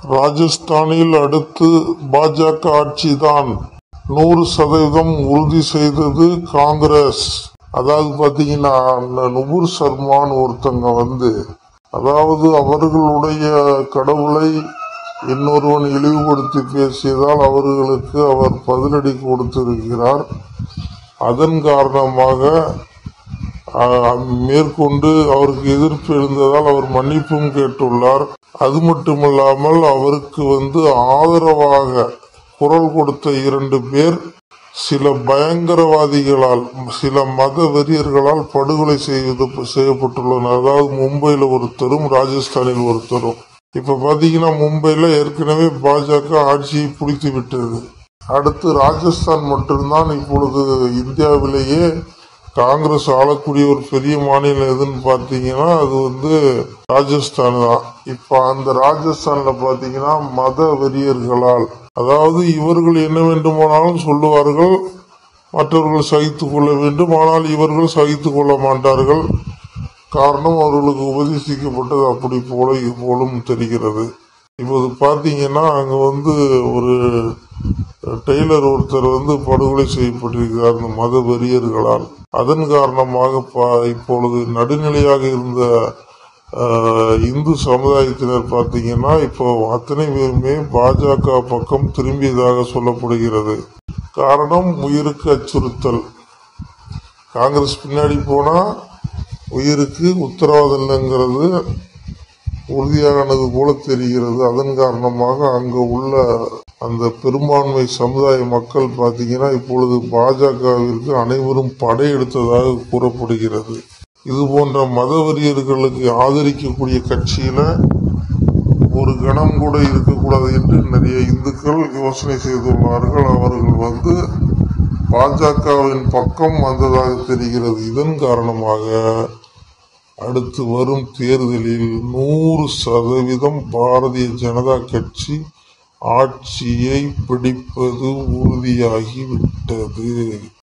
ராஜஸ்தானில் அடுத்து பாஜக ஆட்சிதான் நூறு சதவீதம் உறுதி செய்தது காங்கிரஸ் அதாவது பாத்தீங்கன்னா அந்த நுபுர் சர்மான்னு ஒருத்தங்க வந்து அதாவது அவர்களுடைய கடவுளை இன்னொருவன் இழிவுபடுத்தி பேசியதால் அவர்களுக்கு அவர் பதிலடி கொடுத்திருக்கிறார் அதன் காரணமாக ஆஹ், மேற்கொண்டு அவருக்கு எதிர்ப்பு எழுந்ததால் அவர் மன்னிப்பும் கேட்டுள்ளார் அது மட்டுமல்லாமல் அவருக்கு வந்து ஆதரவாக குரல் கொடுத்த இரண்டு பேர் சில பயங்கரவாதிகளால் சில மத வெறியர்களால் படுகொலை செய்து செய்யப்பட்டுள்ளனர் அதாவது மும்பையில் ஒருத்தரும் ராஜஸ்தானில் ஒருத்தரும் இப்ப பாத்தீங்கன்னா மும்பைல ஏற்கனவே பாஜக ஆட்சியை பிடித்து விட்டது அடுத்து ராஜஸ்தான் மட்டும்தான் இப்பொழுது இந்தியாவிலேயே காங்கிரஸ் ஆளக்கூடிய ஒரு பெரிய மாநிலம் எதுன்னு பார்த்தீங்கன்னா அது வந்து ராஜஸ்தான் தான் இப்ப அந்த ராஜஸ்தான்ல பாத்தீங்கன்னா மத வெறியர்களால் அதாவது இவர்கள் என்ன வேண்டுமானாலும் சொல்லுவார்கள் மற்றவர்கள் சகித்துக் கொள்ள வேண்டும் ஆனால் இவர்கள் சகித்துக் கொள்ள மாட்டார்கள் காரணம் அவர்களுக்கு உபதேசிக்கப்பட்டது அப்படி போல இது போலும் தெரிகிறது இப்போது பார்த்தீங்கன்னா அங்கே வந்து ஒரு டெய்லர் ஒருத்தர் வந்து படுகொலை செய்யப்பட்டிருக்கிறார் இந்த மத வெறியர்களால் அதன் காரணமாக பா- இப்பொழுது நடுநிலையாக இருந்த ஆஹ், இந்து சமுதாயத்தினர் பார்த்தீங்கன்னா இப்போ அத்தனை பேருமே பாஜக பக்கம் திரும்பியதாக சொல்லப்படுகிறது காரணம் உயிருக்கு அச்சுறுத்தல் காங்கிரஸ் பின்னாடி போனா உயிருக்கு உத்தரவாதம் இல்லைங்கிறது உறுதியானது போல தெரிகிறது அதன் காரணமாக அங்க உள்ள அந்த பெரும்பான்மை சமுதாய மக்கள் பார்த்தீங்கன்னா இப்பொழுது பாஜகவிற்கு அனைவரும் படையெடுத்ததாக கூறப்படுகிறது இது போன்ற மதவெறியர்களுக்கு ஆதரிக்கக்கூடிய கட்சியில ஒரு கணம் கூட இருக்கக்கூடாது என்று நிறைய இந்துக்கள் யோசனை செய்துள்ளார்கள் அவர்கள் வந்து பாஜகவின் பக்கம் வந்ததாக தெரிகிறது இதன் காரணமாக அடுத்து வரும் தேர்தலில் நூறு சதவீதம் பாரதிய ஜனதா கட்சி ஆட்சியை பிடிப்பது உறுதியாகிவிட்டது